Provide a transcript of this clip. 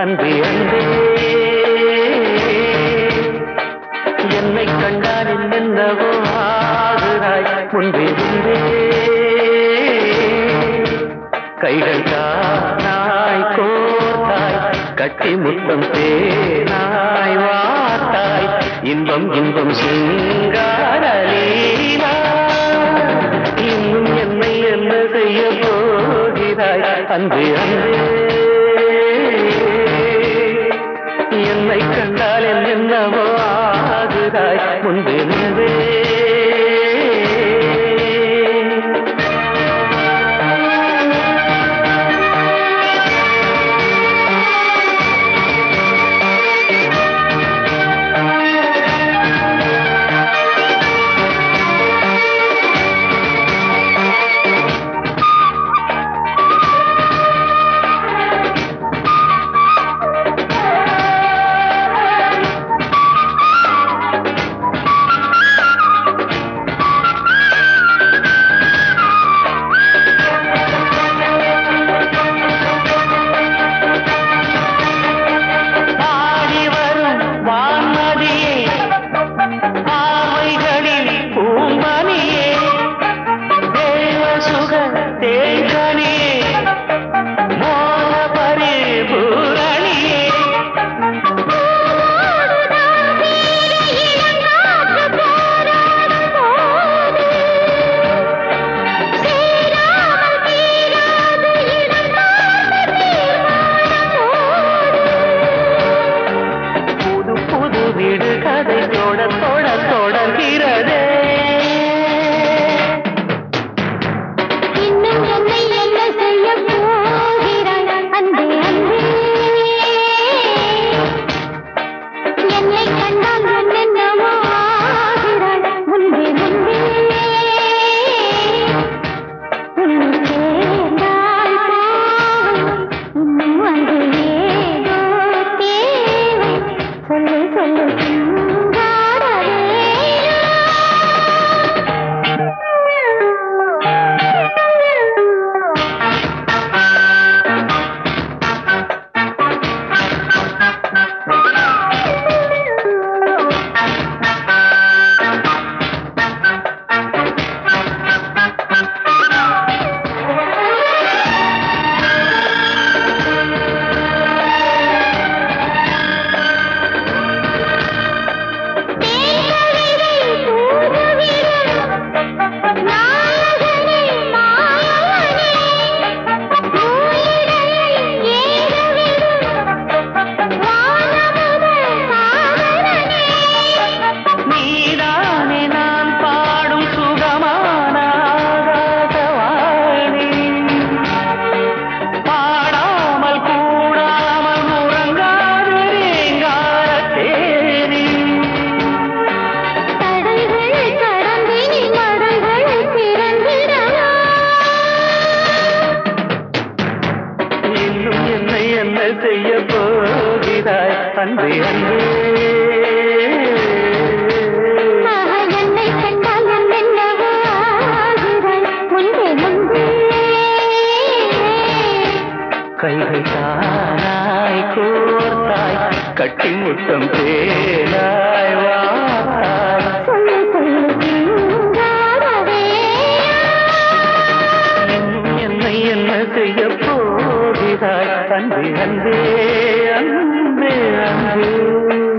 அன்பே அன்பே என்னை கண்டால் என்னவோ ஆகுறாய் முன்பே முன்பே கைகள் தானாய் கோத்தாய் கட்டி முத்தம் தேனாய் வாத்தாய் இன்பம் இன்பம் சிங்காரலீலா இன்னும் என்னை என்ன செய்ய போகிறாய் அன்பே அன்பே என்னை கண்டால் என்னவோ ஆகுறாய் முன்பே முன்பே ஆடி வரும் வான்மதியே ஆவைகளில் பூம்பனியே தேவ சுக தேங்கனியே மோன பரிபூரணியே புது புது வீடு கதை தொட தொட தொடர்கிறதே இன்னும் என்னை என்ன செய்ய போகிறாய் அன்பே அன்பே என்னை கண்டால் என்னென்னவோ ஆகிறாய் முன்பே முன்பே உன்னை சேர்ந்தால் போவேன் இன்னும் அங்கு ஏதோ தேவை சொல்லு சொல்லு சிங்காரவேலா நீதானே நான் பாடும் சுகமான ஆகாசவாணி பாடாமல் கூடாமல் உறங்காது ரீங்கார தேனி இன்னும் என்னை என்ன செய்ய போகிறாய் அன்பே அன்பே கைகள் தானாய் கோர்த்தாய் கட்டி முத்தம் தேனாய் வாத்தாய் சொல்லு சொல்லு சிங்காரவேலா இன்னும் என்னை என்ன செய்ய போகிறாய் அன்பே அன்பே அன்பே அன்பே